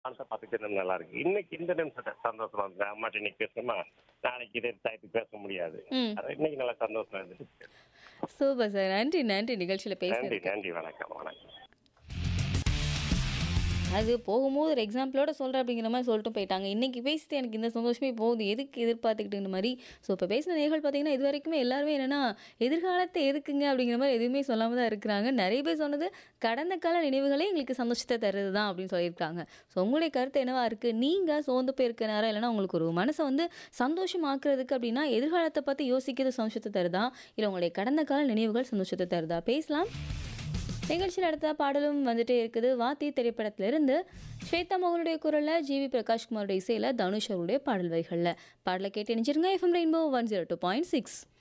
அடுத்த பார்த்துக்கிறது நல்லா இருக்கு இன்னைக்கு இந்த நிமிஷத்தை சந்தோஷமா இருக்கு அம்மாட்ட இன்னைக்கு பேசணுமா நாளைக்கு இதே டயத்துக்கு பேச முடியாது ம் அது இன்னைக்கு நல்லா சந்தோஷமா இருந்துச்சு சூப்பர் சார் நன்றி நன்றி நிகழ்ச்சியில் நன்றி பேசுனதுக்கு நன்றி வணக்கம் வணக்கம் அது போகும்போது ஒரு எக்ஸாம்பிளோட சொல்கிறேன் அப்படிங்கிற மாதிரி சொல்லிட்டு போயிட்டாங்க இன்றைக்கி பேசிட்டு எனக்கு இந்த சந்தோஷமே போகுது எதுக்கு எதிர்பார்த்துக்கிட்டு மாதிரி ஸோ இப்போ பேசின நேர்கள் பார்த்தீங்கன்னா இது வரைக்குமே எல்லாருமே என்னென்னா எதிர்காலத்தை எதுக்குங்க அப்படிங்கிற மாதிரி எதுவுமே சொல்லாமல் தான் இருக்கிறாங்க நிறைய பேர் சொன்னது கடந்த கால நினைவுகளே எங்களுக்கு சந்தோஷத்தை தருது தான் அப்படின்னு சொல்லியிருக்காங்க ஸோ உங்களுடைய கருத்து என்னவா இருக்குது நீங்கள் சோர்ந்து போயிருக்க நேரம் இல்லைன்னா உங்களுக்கு ஒரு மனசை வந்து சந்தோஷமாக்குறதுக்கு அப்படின்னா எதிர்காலத்தை பற்றி யோசிக்கிறது சந்தோஷத்தை தருதா இல்லை உங்களுடைய கடந்த கால நினைவுகள் சந்தோஷத்தை தருதா பேசலாம் நிகழ்ச்சியில் அடுத்த பாடலும் வந்துட்டே இருக்குது வாத்தி திரைப்படத்திலிருந்து ஸ்வேதா மோகனுடைய குரலில் ஜிவி பிரகாஷ்குமாரோட இசையில் தனுஷ் அவருடைய பாடல் வரிகளில் பாடலை கேட்டு நினைச்சிருங்க FM rainbow one zero two point six